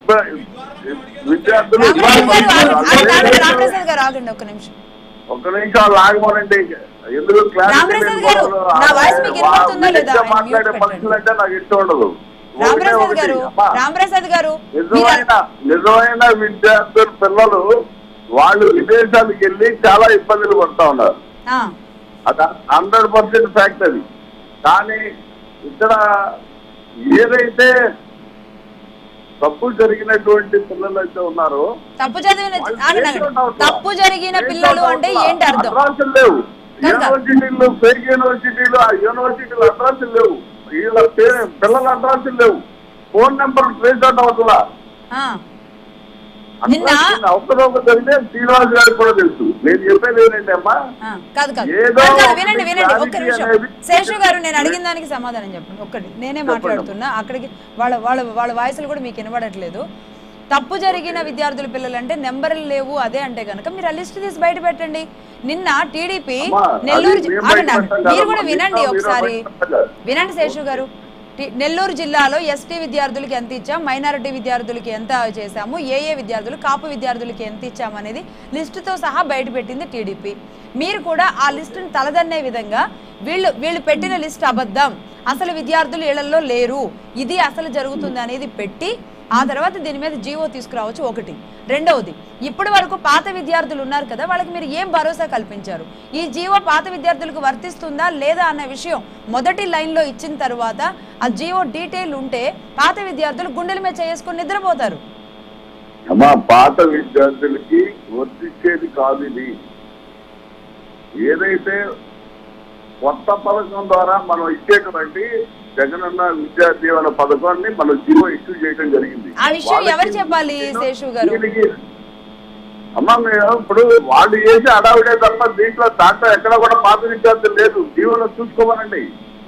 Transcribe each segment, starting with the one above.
ఇబ్బ- విద్యార్థులు రామప్రసాద్ గారు ఆగండి. ఆగండి, ఆగండి, ఇబ్బంది రామప్రసాద్ గారు ఆగండి ఒక్క నిమిషం ఒక నిమిషం లాగమనండి ఎందుకు క్లాస్ రామప్రసాద్ గారు, నా వాయిస్ మీకు వినపడుతుందా లేదా? ఆయన మాట్లాడే మ్యూట్ మనుషులు అంటే నాకు ఇష్టం ఉండదు ఒకటే రామప్రసాద్ ఒకటి. గారు అమ్మా, రామప్రసాద్ గారు మీరు నిజమైన నిజమైన విద్యార్థుల పిల్లలు వాళ్ళు విదేశాలకు వెళ్ళి చాలా ఇబ్బందులు పడుతా ఉన్నారు ఆ, అది హండ్రెడ్ పర్సెంట్ ఫ్యాక్ట్ అది కానీ ఇక్కడ ఏదైతే తప్పు జరిగినటువంటి పిల్లలు అయితే ఉన్నారో తప్పు చదివిన వాళ్ళు ఆగండి, దేశం ఆగండి. అవసరం. తప్పు జరిగిన దేశం పిల్లలు అంటే అవసరం. ఏంటి అర్థం అడ్రస్లు లేవు కనుక- యూనివర్సిటీలు ఫేక్ యూనివర్సిటీలు ఆ యూనివర్సిటీలు అడ్రస్లు లేవు వీళ్ళ పేరు పిల్లల అడ్రస్లు లేవు ఫోన్ నెంబర్ ట్రేస్ అవుట్ అవుతుందా ఆ, నిన్న- అవసరం జరిగితే శ్రీనివాస్ గారికి కూడా తెలుసు నేను చెప్పేది ఏంటంటే అమ్మా ఆ, కాదు కాదు ఏదో కాదు, కాదు, ఒకటి వినండి వినండి ఒక్క clarity నిమిషం అనేది- శేషు గారు నేను అడిగిన దానికి సమాధానం చెప్పండి ఒక్కటి నేనే మాట్లాడుతున్నా అక్కడికి వాళ్ళ వాళ్ళ వాళ్ళ వాయిస్లు కూడా మీకు వినబడట్లేదు తప్పు జరిగిన విద్యార్థుల పిల్లలు అంటే నెంబర్లు లేవు అదే అంటే కనుక మీరు ఆ లిస్ట్ తీసి బయట పెట్టండి నిన్న టీడీపీ అమ్మా, నెల్లూరు అది జి- మేము ఆగండి, బయట ఆగండి. పెట్టాలి మీరు కూడా అమ్మా. వినండి మీరు ఒకసారి బయట పెట్టాలి. వినండి శేషు గారు టి- నెల్లూరు జిల్లాలో ఎస్టీ విద్యార్థులకి ఎంత ఇచ్చాం మైనారిటీ విద్యార్థులకి ఎంత చేశాము ఏ ఏ విద్యార్థులు కాపు విద్యార్థులకి ఎంత ఇచ్చాము అనేది లిస్టుతో సహా బయట పెట్టింది టీడీపీ మీరు కూడా ఆ లిస్టును తలదన్నే విధంగా వీళ్ళు వీళ్ళు పెట్టిన లిస్ట్ అబద్ధం అసలు విద్యార్థులు ఇళ్లలో లేరు ఇది అసలు జరుగుతుంది అనేది పెట్టి ఆ తర్వాత దీని మీద జీవో తీసుకురావచ్చు ఒకటి రెండవది ఇప్పటి వరకు పాత విద్యార్థులు ఉన్నారు కదా వాళ్ళకి మీరు ఏం భరోసా కల్పించారు ఈ జీవో పాత విద్యార్థులకు వర్తిస్తుందా లేదా అన్న విషయం మొదటి లైన్లో ఇచ్చిన తర్వాత ఆ జీవో డీటెయిల్ ఉంటే పాత విద్యార్థులు గుండెల మీద చేసుకుని నిద్రపోతారు అమ్మా పాత విద్యార్థులకి వర్తించేది కాదు ఇది ఏదైతే కొత్త పథకం ద్వారా మనం ఇచ్చేటువంటి జగనన్న విద్యా దీవెన పథకాన్ని మనం జీవో ఇష్యూ చేయడం జరిగింది ఆ విషయం వాళ్ళకి ఎవరు చెప్పాలి, శేషు గారు? దీనికి అమ్మా మేము ఇప్పుడు వాళ్ళు చేసి అడావిడే తప్ప దీంట్లో దాంట్లో ఎక్కడ కూడా పాత విద్యార్థులు లేదు జీవనం చూసుకోమనండి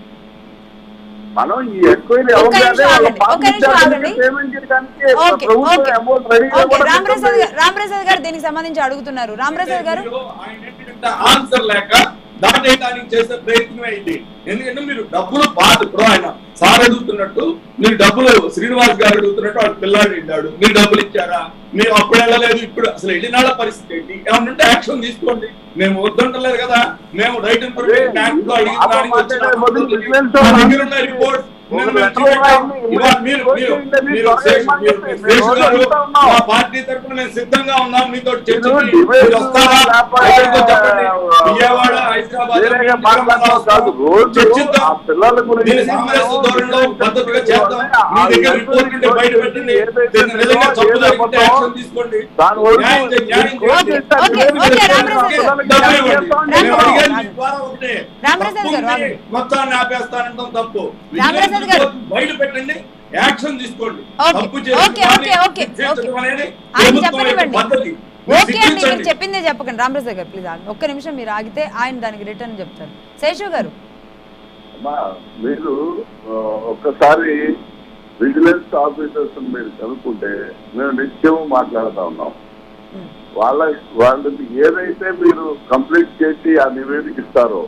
మనం ఈ ఎంక్వైరీ ఒక్క నిమిషం ఆగండి, ఒక్క నిమిషం ఆగండి. పేమెంట్ చేయడానికి ఓకే ప్రభుత్వం ఓకే అమౌంట్ రెడీగా ఓకే కూడా రామప్రసాద్ పెట్టుకుంది. గారు రామప్రసాద్ గారు దీనికి సంబంధించి అడుగుతున్నారు రామప్రసాద్ గారు మీరు ఆయన ఏంటంటే ఆన్సర్ లేక దాటేయడానికి చేసే ప్రయత్నం అయింది ఎందుకంటే మీరు డబ్బులు బాధ ఇప్పుడు ఆయన సార్ అడుగుతున్నట్టు మీరు డబ్బులు శ్రీనివాస్ గారు అడుగుతున్నట్టు వాడు పిల్లాడు వెళ్ళాడు మీరు డబ్బులు ఇచ్చారా మేము అప్పుడు వెళ్ళలేదు ఇప్పుడు అసలు వెళ్ళినాళ్ళ పరిస్థితి ఏంటి ఏమన్నా యాక్షన్ తీసుకోండి మేము వద్దంటలేదు కదా మేము రైట్ ఇన్ఫర్మేషన్ యాక్ట్ లో అడిగిన దానికి వచ్చిన మా దగ్గర ఉన్న రిపోర్ట్ నేను మేము చూపెట్టాం. ఇవాళ మీరు మీరు మీరు శేష్- మీరు శేష్ గారు మా పార్టీ తరఫున మేము సిద్ధంగా ఉన్నాం మీతో చర్చకి మీరు వస్తారా ఎక్కడికో చెప్పండి విజయవాడ హైదరాబాద్ వేరేగా మాట్లాడడం కాదు. రోజు చర్చిద్దాం ఆ పిల్లల గురించి దీన్ని సామరస్య ధోరణిలో పద్ధతిగా చేద్దాం మీ దగ్గర రిపోర్ట్ ఉంటే బయట పెట్టండి దీన్ని నిజంగా తప్పు జరిగితే యాక్షన్ తీసుకోండి దాని వరకు న్యాయం చేయండి, న్యాయం చేయండి. ఓకే, ఓకే, రామప్రసాద్ గారు. డబ్బులు ఇవ్వండి. మేము రామప్రసాద్ అడిగేది గారు. మీ ద్వారా ఒకటే. రామప్రసాద్ గారు, తప్పు ఉంది, ఆగండి. మొత్తాన్ని ఆపేస్తానంటాం తప్పు రామప్రసాద్ గారు. బయట పెట్టండి యాక్షన్ తీసుకోండి ఓకే, తప్పు ఓకే, చేసిన ఓకే, వాడిని ఓకే, శిక్షించడం ఓకే. అనేది ఆయన ప్రభుత్వం చెప్పనివ్వండి. యొక్క పద్ధతి మీరు ఓకే అండి మీరు శిక్షించండి. చెప్పిందే చెప్పకండి రామప్రసాద్ గారు ప్లీజ్ ఆగండి ఒక్క నిమిషం మీరు ఆగితే ఆయన దానికి రిటర్న్ చెప్తారు శేషు గారు అమ్మా, మీరు ఆ, ఒక్కసారి విజిలెన్స్ ఆఫీసర్స్ మీరు కనుక్కుంటే మేము నిత్యం మాట్లాడుతా ఉన్నాం ఉమ్. వాళ్ళ వాళ్ళకి ఏదైతే మీరు కంప్లీట్ చేసి ఆ నివేదిక ఇస్తారో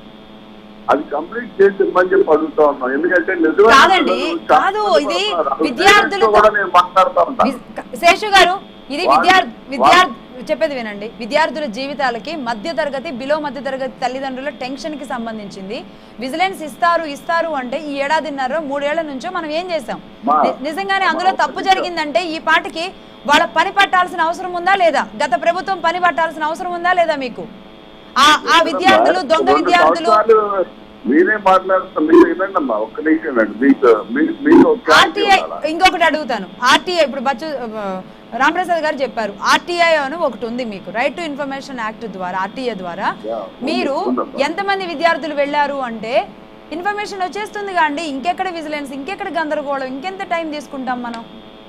అది కంప్లీట్ చేసి ఇమ్మని చెప్పి అడుగుతా ఉన్నాం ఎందుకంటే నిజమైన కాదండి, పిల్లలు చాలా కాదు, మంది ఇది ఉన్నారు. అది విద్యార్థులతో- కూడా నేను మాట్లాడుతా ఉంటా విజ్- శేషు గారు ఇది వాళ్ళు- విద్యార్థి విద్యార్థి చెప్పేది వినండి విద్యార్థుల జీవితాలకి మధ్య తరగతి బిలో మధ్య తరగతి తల్లిదండ్రుల టెన్షన్ కి సంబంధించింది విజిలెన్స్ ఇస్తారు ఇస్తారు అంటే ఈ ఏడాదిన్నర మూడేళ్ల నుంచో మనం ఏం చేసాం మా- ని- నిజంగానే అందులో మా- తప్పు జరిగిందంటే ఈ పాటికి వాళ్ళ పని పట్టాల్సిన అవసరం ఉందా లేదా గత ప్రభుత్వం పని పట్టాల్సిన అవసరం ఉందా లేదా మీకు ఆ ఆ విద్యార్థులు దొంగ రెండు విద్యార్థులు సంవత్సరాలు మీరే మాట్లాడుతున్నారు మీరు వినండి అమ్మా ఒక్క నిమిషం వినండి మీకు మీ- మీకు ఒక clarity ఆర్టీఐ ఉండాలా? ఇంకొకటి అడుగుతాను ఆర్టీఐ ఇప్పుడు బచ్చు ఆ, రామప్రసాద్ గారు చెప్పారు ఆర్టీఐ అని ఒకటి ఉంది మీకు రైట్ టు ఇన్ఫర్మేషన్ యాక్ట్ ద్వారా ఆర్టీఐ ద్వారా Yeah, ఉంది, మీరు ఉందమ్మా. ఎంతమంది విద్యార్థులు వెళ్ళారు అంటే ఇన్ఫర్మేషన్ వచ్చేస్తుంది అండి ఇంకెక్కడ విజిలెన్స్ ఇంకెక్కడ గందరగోళం ఇంకెంత టైం తీసుకుంటాం మనం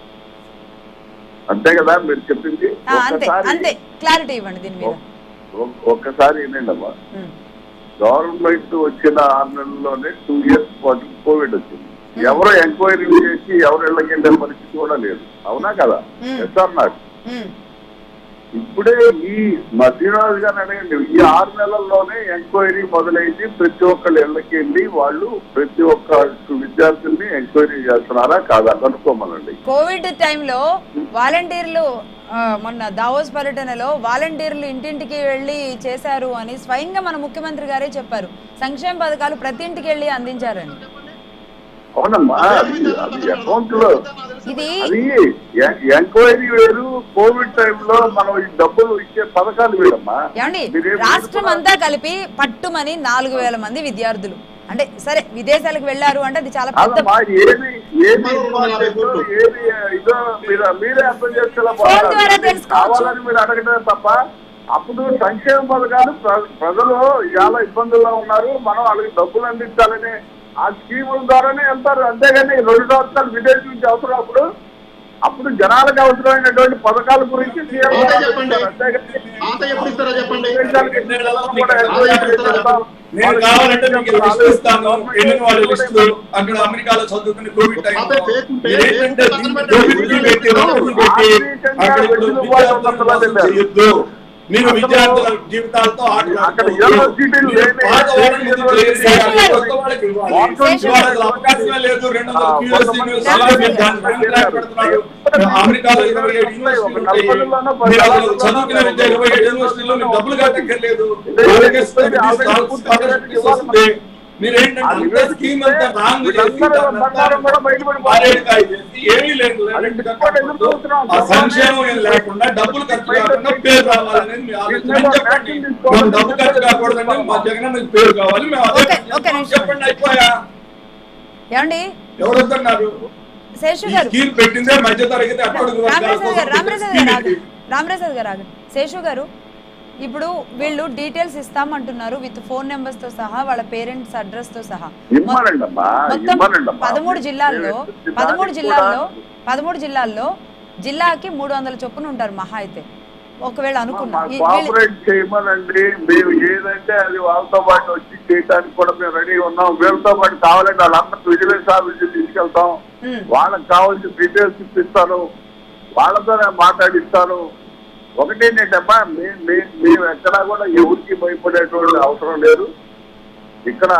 అంతే కదా మీరు చెప్పింది ఆ, అంతే ఒక్కసారి- అంతే క్లారిటీ ఇవ్వండి దీని మీద ఒ- ఒక్కసారి వినండి అమ్మా ఉమ్, గవర్నమెంట్ వచ్చిన ఆరు నెలల్లోనే టూ ఇయర్స్ పాటు కోవిడ్ వచ్చింది ఎవరు ఎంక్వైరీ చేసి ఎవరు ఇళ్ళకి వెళ్ళే పరిస్థితి కూడా లేదు అవునా కదా Hmm. ఎస్ఆర్ నాకు ఉమ్, ఇప్పుడే ఈ మా శ్రీనివాస్ గారిని అడగండి ఈ ఆరు నెలల్లోనే ఎంక్వైరీ మొదలైంది ప్రతి ఒక్కళ్ళు ఇళ్ళకి వెళ్ళి వాళ్ళు ప్రతి ఒక్క విద్యార్థుల్ని ఎంక్వైరీ చేస్తున్నారా కాదా కనుక్కోమనండి కోవిడ్ టైంలో వాలంటీర్లు ఆ, మొన్న దావోస్ పర్యటనలో వాలంటీర్లు ఇంటింటికి వెళ్ళి చేశారు అని స్వయంగా మన ముఖ్యమంత్రి గారే చెప్పారు సంక్షేమ పథకాలు ప్రతి ఇంటికి వెళ్ళి అందించారని అవునమ్మా అది అది అకౌంట్ లో ఇది అది ఎ- ఎంక్వైరీ వేరు కోవిడ్ టైంలో మనం ఈ డబ్బులు ఇచ్చే పథకాలు వేరమ్మా ఏమండి మీరేం రాష్ట్రం అంతా కలిపి పట్టుమని నాలుగు వేల మంది విద్యార్థులు అంటే సరే విదేశాలకు వెళ్ళారు అంటే అది చాలా పెద్ద కాదమ్మా ఏది ఏది ఇంపార్టెంట్, ఏది ఇదో మీరు మీరే అర్థం చేసుకోలే ఫోన్ ద్వారా తెలుసుకోవచ్చు. కావాలని మీరు అడగటమే తప్ప అప్పుడు సంక్షేమ పథకాలు ప్ర- ప్రజలు చాలా ఇబ్బందుల్లో ఉన్నారు మనం వాళ్ళకి డబ్బులు అందించాలని ఆ స్కీముల ద్వారానే వెళ్తారు అంతేగాని రెండు సంవత్సరాలు విదేశీ నుంచి అవసరం అప్పుడు అప్పుడు జనాలకు అవసరమైనటువంటి పథకాల గురించి సీఎం ఆంధ్ర గారు చెప్పండి. ఆలోచిస్తారు. అంతేగాని ఆంధ్ర ఎప్పుడు ఇస్తారో చెప్పండి విదేశాలకు కూడా ఎంక్వైరీ చేస్తాం. నేను కావాలంటే మీకు లిస్ట్ ఇస్తాను ఎన్ని వాళ్ళ లిస్టు అక్కడ అమెరికాలో చదువుకునే కోవిడ్ టైంలో అదే fake ఉంటే మీరేంటంటే fake పక్కన పెట్టండి. కోవిడ్ ని పెట్టి రోజులు పెట్టి అక్కడ ఇప్పుడు విద్యార్థులను మోసం చేయొద్దు మీరు విద్యార్థుల జీవితాలతో ఆటలాడుకోవద్దు. అక్కడ యూనివర్సిటీలు మీరు లేని- పాత వాళ్ళని ఎందుకు క్లియర్ చేయాలి? కొత్త వాళ్ళకి ఇవ్వాలి. శేషు ఇవాళ అసలు అవకాశమే లేదు రెండు వందల QSC ని సలాహం దాన్ని వెనక్కి పెడుతున్నారు. అమెరికాలో ఇరవై ఏడు యూనివర్సిటీలు ఉంటాయి. మీరు అసలు చదువుకునే విద్య ఇరవై ఏడు యూనివర్సిటీలో మీకు డబ్బులు కట్టక్కర్లేదు వాళ్ళకే స్కాలర్షిప్ ఇస్తుంది మీరేంటంటే అంత స్కీమ్ అంతా రాంగ్ చేసి బంగారం కూడా బయటపడిపోతుంది. పారేడుకాయ చేసి ఏమీ లేదు ఆ సంక్షేమం ఏం లేకుండా డబ్బులు ఖర్చు కాకుండా పేరు రావాలనేది మీ ఆలోచన అని చెప్పండి మేము డబ్బు ఖర్చు కాకూడదండి మా జగన్ మీకు పేరు కావాలి మేము అదే ఓకే, ఓకే, నిమిషం. చెప్పండి అయిపోయా ఏమండి ఎవరు వద్దన్నారు శేషు ఈ గారు స్కీమ్ పెట్టిందే మధ్య తరగతి అట్టడుగు వర్గాల రామప్రసాద్ కోసం గారు పెట్టిన రామప్రసాద్ స్కీమ్ గారు ఇది. ఆగండి. రామప్రసాద్ గారు ఆగండి శేషు గారు ఇప్పుడు వీళ్ళు డీటెయిల్స్ ఇస్తామంటున్నారు విత్ ఫోన్ నెంబర్స్ తో సహా వాళ్ళ పేరెంట్స్ అడ్రస్ తో సహా ఇవ్వనండి అమ్మా మొత్తం ఇవ్వనండి అమ్మా పదమూడు జిల్లాల్లో దానికి పదమూడు కూడా జిల్లాల్లో పదమూడు జిల్లాల్లో జిల్లాకి మూడు వందల చొప్పున ఉంటారు మహా అయితే ఒకవేళ అనుకున్నా ఈ- వీళ్ళు- కోఆపరేట్ చేయమనండి మేము ఏదంటే అది వాళ్ళతో పాటు వచ్చి చేయడానికి కూడా మేము రెడీ ఉన్నాం వీళ్ళతో పాటు కావాలంటే వాళ్ళందరూ విజిలెన్స్ ఆఫీస్ తీసుకెళ్తాం ఉమ్. వాళ్ళకి కావాల్సిన డీటెయిల్స్ ఇప్పిస్తాను వాళ్ళతోనే మాట్లాడిస్తాను ఒకటి ఏంటంటమ్మా మే- మే- మేము ఎక్కడా కూడా ఎవరికి భయపడేటువంటి అవసరం లేదు ఇక్కడ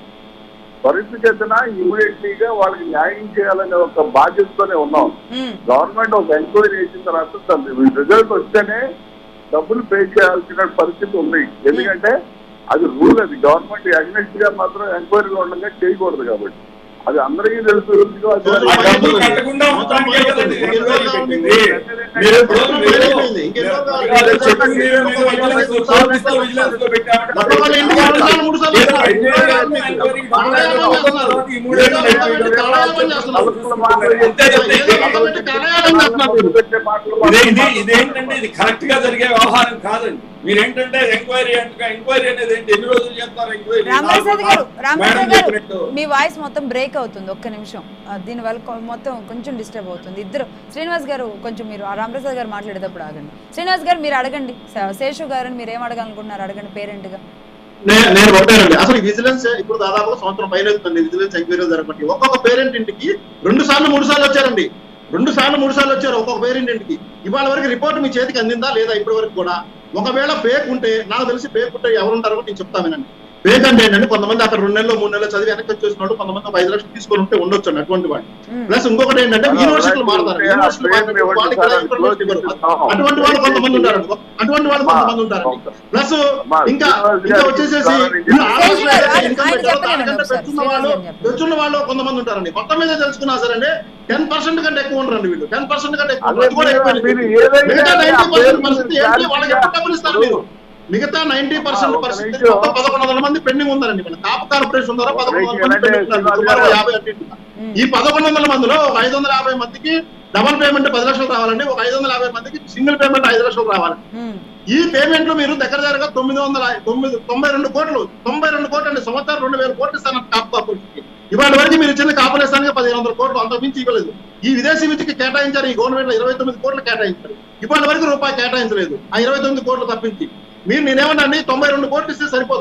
పరిస్థితి ఎత్తున ఇమీడియట్లీగా వాళ్ళకి న్యాయం చేయాలనే ఒక బాధ్యతతోనే ఉన్నాం ఉమ్. గవర్నమెంట్ ఒక ఎంక్వైరీ చేసిన తర్వాత దాని రిజల్ట్ వస్తేనే డబ్బులు పే చేయాల్సిన పరిస్థితి ఉంది ఎందుకంటే అది రూల్ అది గవర్నమెంట్ అగ్నెస్ట్ గా మాత్రం ఎంక్వైరీలో ఉండగా చేయకూడదు కాబట్టి అది అందరికీ తెలుసు ఇదిగో అది- ఆ డబ్బులు కట్టకుండా మొత్తానికే కదండి ఎంక్వైరీ పెట్టింది. మీరు ఇప్పుడు మీరు వాళ్ళు చెప్పింది మీరు విజిలెన్స్ లో, పోలీసులో విజిలెన్స్ లో పెట్టామంటే మొత్తం వాళ్ళు ఇంటికి రెండు సార్లు, మూడు సార్లు ఏదో ఐదేళ్ళు కాదు, ఎంక్వైరీ తాళాయామం చేస్తున్నారు. ఈ మూడేళ్ళు ఏదో ఒకటి తాళాయామం చేస్తున్నారు. తలుపులు మాత్రం అంతే చెప్తే ఏదో ఒకటి తాళాయామం చేస్తున్నారు మీరు. పెట్టే మాటలు ఇదే ఇది మాత్రం- ఇదేంటంటే ఇది కరెక్ట్ గా జరిగే వ్యవహారం కాదండి మీరేంటంటే ఎంక్వైరీ అంటే ఎంక్వైరీ అనేది ఏంటి ఎన్ని రోజులు చేస్తారు ఎంక్వైరీ రామప్రసాద్ గారు రామప్రసాద్ మేడం గారు చెప్పినట్టు మీ వాయిస్ మొత్తం బ్రేక్ అవుతుంది ఒక్క నిమిషం ఆ, దీనివల్ల కొ- మొత్తం కొంచెం డిస్టర్బ్ అవుతుంది ఇద్దరు శ్రీనివాస్ గారు కొంచెం మీరు ఆ రామప్రసాద్ గారు మాట్లాడేటప్పుడు ఆగండి శ్రీనివాస్ గారు మీరు అడగండి శ- శేషు గారిని మీరు ఏం అడగాలనుకుంటున్నారు అడగండి పేరెంట్ గా నే- నేను ఒకటేనండి అసలు విజిలెన్స్ ఇప్పుడు దాదాపుగా సంవత్సరం పైన అవుతుంది విజిలెన్స్ ఎంక్వైరీ జరగబట్టి ఒక్కొక్క పేరెంట్ ఇంటికి రెండు సార్లు మూడు సార్లు వచ్చారండి రెండు సార్లు మూడు సార్లు వచ్చారు ఒక్కొక్క పేరెంట్ ఇంటికి ఇవాళ వరకు రిపోర్ట్ మీ చేతికి అందిందా లేదా ఇప్పటి వరకు కూడా ఒకవేళ ఫేక్ ఉంటే నాకు తెలిసి ఫేక్ ఉంటే ఎవరు ఉంటారో నేను చెప్తా వినండి ఫేక్ అంటే ఏంటంటే కొంతమంది అక్కడ రెండు నెలలు మూడు నెలలు చదివి వెనక్కి వచ్చేసినాడు కొంతమంది ఒక ఐదు లక్షలు తీసుకొని ఉంటే ఉండొచ్చు అండి అటువంటి వాళ్ళు ఉమ్. ప్లస్ ఇంకొకటి ఏంటంటే యూనివర్సిటీలు మారుతారు యూనివర్సిటీలు మారినప్పుడు వాళ్ళకి ఎలా ఇన్ఫర్మేషన్ ఇవ్వరు అటువంటి వాళ్ళు కొంతమంది ఉంటారండి అటువంటి వాళ్ళు కొంతమంది ఉంటారండి ప్లస్ ఇంకా ఇంకా వచ్చేసేసి వీళ్ళు ఆలోచన ఆయన చేసి income ఆయన పెట్టారు, చెప్పనివ్వండి దానికంటే ఒకసారి. పెంచున్న వాళ్ళు శ్రీనివాస్ గారు చెప్పండి. పెంచున్న వాళ్ళు కొంతమంది ఉంటారండి మొత్తం మీద తెలుసుకున్నా సరే టెన్ పర్సెంట్ కంటే ఎక్కువ ఉండరండి వీళ్ళు టెన్ పర్సెంట్ కంటే ఎక్కువ అదే ఉండరు. అది కూడా మీరు- ఎక్కువ మీరు ఏదైతే మిగతా ఆ నైన్టీ పేరు పర్సెంట్ పరిస్థితి ఏంటి మీరు వాళ్ళకి ఎప్పుడు డబ్బులు ఇస్తారు మీరు మిగతా నైన్టీ పర్సెంట్ ఒక పరిస్థితి నిమిషం. మొత్తం పదకొండు వందల మంది పెండింగ్ ఉందండి మన కాపు కార్పొరేషన్ ద్వారా పదకొండు వందల మంది అంటే పెండింగ్ ఉన్నారు. శ్రీనివాస్ సుమారు గారు. యాభై అటు ఇటు. ఈ పదకొండు వందల మందిలో ఒక ఐదు వందల యాభై మందికి డబల్ పేమెంట్ పది లక్షలు రావాలండి ఒక ఐదు వందల యాభై మందికి సింగిల్ పేమెంట్ ఐదు లక్షలు రావాలి ఉమ్. ఈ పేమెంట్లు మీరు దగ్గర దగ్గరగా తొమ్మిది వందల తొమ్మిది తొంభై రెండు కోట్లు తొంభై రెండు కోట్లు అండి సంవత్సరం రెండు వేల కోట్లు ఇస్తాను కాపు కాపులకి ఇవాళ వరకు మీరు ఇచ్చిన కాపులేస్తానికి పదిహేను వందల కోట్లు అంత మించి ఇవ్వలేదు ఈ విదేశీ విద్యకి కేటాయించారు ఈ గవర్నమెంట్ లో ఇరవై తొమ్మిది కోట్లు కేటాయించారు ఇవాళ వరకు రూపాయి కేటాయించలేదు ఆ ఇరవై తొమ్మిది కోట్లు తప్పించి మీరు నేనేమన్నా తొంభై రెండు కోట్లు ఇస్తే సరిపోతుంది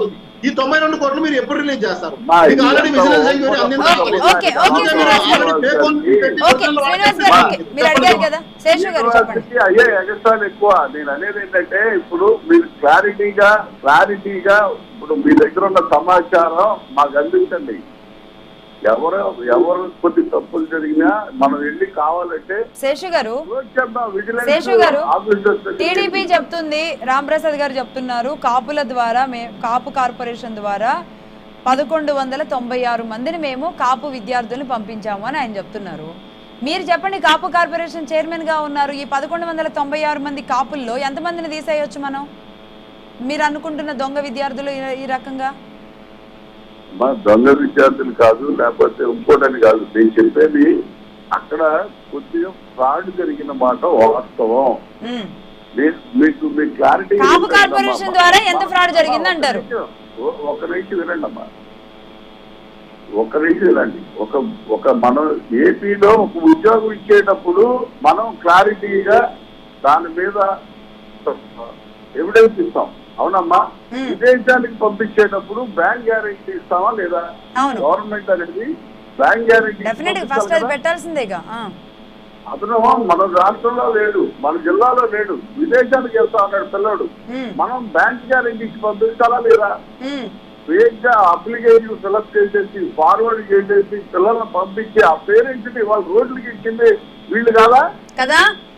ఈ తొంభై రెండు కోట్లు మీరు ఎప్పుడు రిలీజ్ చేస్తారు మా మీకు ఆల్రెడీ ఎంత విజిలెన్స్ ఓకే, ఎంక్వైరీ అందింది ఓకే, ఓకే, ఓకే, అందుకే మీరు Srinivas garu. already pay call పెట్టి ఓకే శ్రీనివాస్ గారు ఓకే మీరు అడిగారు కదా శేషు గారు చెప్పండి యూనివర్సిటీ అయ్యే ఎగస్ట్రాలు ఎక్కువ నేను అనేది ఏంటంటే ఇప్పుడు మీరు క్లారిటీగా క్లారిటీగా ఇప్పుడు మీ దగ్గర ఉన్న సమాచారం మాకు అందించండి ఎవరు ఎవరు కొద్ది తప్పులు జరిగినా మనం వెళ్ళి కావాలంటే శేషు గారు చేద్దాం విజిలెన్స్ శేషు గారు ఆఫీసర్స్ దగ్గరికి టీడీపీ చెప్తుంది రాంప్రసాద్ గారు చెప్తున్నారు కాపుల ద్వారా మే కాపు కార్పొరేషన్ ద్వారా పదకొండు వందల తొంభై ఆరు మందిని మేము కాపు విద్యార్థుల్ని పంపించాము అని ఆయన చెప్తున్నారు మీరు చెప్పండి కాపు కార్పొరేషన్ చైర్మన్ గా ఉన్నారు ఈ పదకొండు వందల తొంభై ఆరు మంది కాపుల్లో ఎంతమందిని తీసేయొచ్చు మనం మీరు అనుకుంటున్న దొంగ విద్యార్థులు ఈ- ఈ రకంగా మా దొంగ విద్యార్థులు కాదు లేకపోతే ఇంకోటని కాదు నేను చెప్పేది అక్కడ కొద్దిగా ఫ్రాడ్ జరిగిన మాట వాస్తవం ఉమ్. మీ- మీకు మీ క్లారిటీ కాపు కార్పొరేషన్ ద్వారా ఎంత ఫ్రాడ్ జరిగింది అంటారు? ఒక నిమిషం వినండి అమ్మా ఒక నిమిషం వినండి ఒక ఒక మనం ఏపీలో ఒక ఉద్యోగం ఇచ్చేటప్పుడు మనం క్లారిటీగా దాని మీద ఎవిడెన్స్ ఇస్తాం అవునమ్మా మ్మ్. విదేశానికి పంపించేటప్పుడు బ్యాంక్ గ్యారెంటీ ఇస్తామా లేదా అవును గవర్నమెంట్ అనేది బ్యాంక్ గ్యారెంటీ డెఫినెట్ ఫస్ట్ అది పెట్టాల్సిందేగా ఆ. అతను మన రాష్ట్రంలో లేడు మన జిల్లాలో లేడు విదేశానికి వెళ్తా ఉన్నాడు పిల్లడు ఉమ్. మనం బ్యాంక్ గ్యారెంటీ ఇచ్చి పంపించాలా లేదా ఉమ్. ఫేక్ గా అప్లికేషన్ ఫిలప్ చేసేసి ఫార్వర్డ్ చేసేసి పిల్లల్ని పంపించి ఆ పేరెంట్స్ ని వాళ్ళ రోడ్లకి ఇచ్చింది వీళ్ళు కాదా కదా